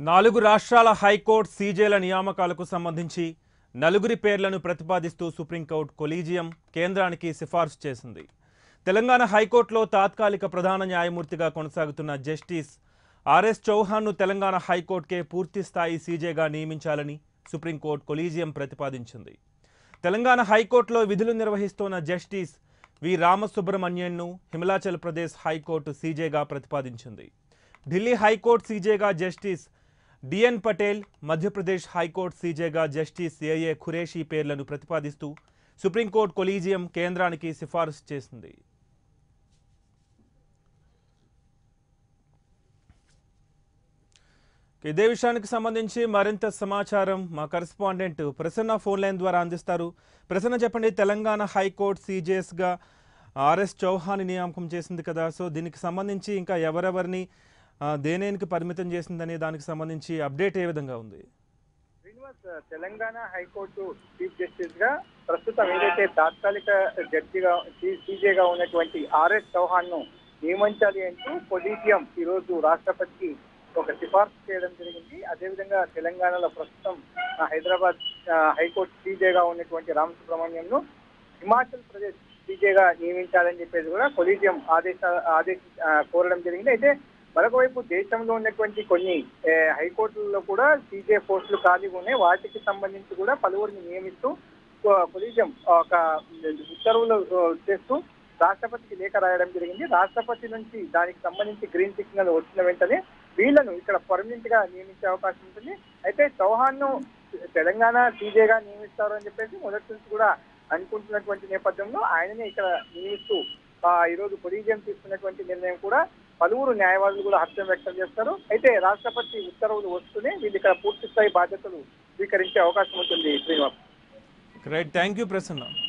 నాలుగు రాష్ట్రాల హైకోర్టు సీజేల నియామకాలకు సంబంధించి నలుగురి పేర్లను ప్రతిపాదిస్తూ సుప్రీంకోర్టు కొలీజియం కేంద్రానికి సిఫార్సు చేసింది తెలంగాణ హైకోర్టులో తాత్కాలిక ప్రధాన న్యాయమూర్తిగా కొనసాగుతున్న జస్టిస్ ఆర్ఎస్ చౌహాన్ను తెలంగాణ హైకోర్టుకే పూర్తి స్థాయి సీజేగా నియమించాలని సుప్రీంకోర్టు కొలీజియం ప్రతిపాదించింది తెలంగాణ హైకోర్టులో విధులు నిర్వహిస్తున్న జస్టిస్ వి రామసుబ్రహ్మణ్యన్ను హిమాచల్ ప్రదేశ్ హైకోర్టు సీజేగా ప్రతిపాదించింది ఢిల్లీ హైకోర్టు సీజేగా justice DN Patel Madhya Pradesh high court సీజేగా జస్టిస్ ఏఏ ఖురేషీ పేర్లను ప్రతిపాదిస్తూ సుప్రీంకోర్టు కొలీజియం కేంద్రానికి సిఫారసు చేసింది ఇదే విషయానికి సంబంధించి మరింత సమాచారం మా కరెస్పాండెంట్ ప్రసన్న ఫోన్ లైన్ ద్వారా అందిస్తారు ప్రసన్న చెప్పండి తెలంగాణ హైకోర్టు సీజేఎస్గా ఆర్ఎస్ చౌహాన్ నియామకం చేసింది కదా సో దీనికి సంబంధించి ఇంకా ఎవరెవరిని ఆ, దేనేనికి పరిమితం చేసిందనే దానికి సంబంధించి అప్డేట్ ఏ విధంగా ఉంది Srinivas Telangana high court chief justice గా ప్రస్తుతం ఏదైతే తాత్కాలిక జడ్జిగా సీజేగా ఉన్నటువంటి ఆర్ఎస్ చౌహాన్ ను నియమించాలి అంటూ కొలీజియం ఈ రోజు రాష్ట్రపతికి ఒక సిఫార్సు చేయడం జరిగింది అదేవిధంగా తెలంగాణలో ప్రస్తుతం ఆ, హైదరాబాద్ ఆ, హైకోర్టు సీజేగా ఉన్నటువంటి రామ సుబ్రహ్మణ్యం ను హిమాచల్ ప్రదేశ్ సీజేగా నియమించాలని చెప్పేసి కూడా కొలీజియం ఆదేశ ఆదేశ ఆ, కోరడం జరిగింది అయితే మరొక వైపు దేశంలో ఉన్నటువంటి కొన్ని ఏ, హైకోర్టులలో కూడా సీజే పోస్టులు ఖాళీగా ఉన్నాయి వాటికి సంబంధించి కూడా పలువురిని నియమిస్తూ కొ- కొలీజియం ఒక ఉత్తర్వులు ఆ, చేస్తూ రాష్ట్రపతికి లేఖ రాయడం జరిగింది రాష్ట్రపతి నుంచి దానికి సంబంధించి గ్రీన్ సిగ్నల్ వచ్చిన వెంటనే వీళ్ళను ఇక్కడ పర్మనెంట్ గా నియమించే అవకాశం ఉంటుంది అయితే చౌహాన్ ను తెలంగాణ సీజేగా నియమిస్తారు అని చెప్పేసి మొదటి నుంచి కూడా అనుకుంటున్నటువంటి నేపథ్యంలో ఆయననే ఇక్కడ నియమిస్తూ ఆ, ఈ రోజు కొలీజియం తీసుకున్నటువంటి నిర్ణయం కూడా పలువురు న్యాయవాదులు కూడా హర్షం వ్యక్తం చేస్తారు అయితే రాష్ట్రపతి ఉత్తర్వులు వస్తూనే వీళ్ళు ఇక్కడ పూర్తి స్థాయి బాధ్యతలు స్వీకరించే అవకాశం ఉంటుంది Srinivas right thank you Prasanna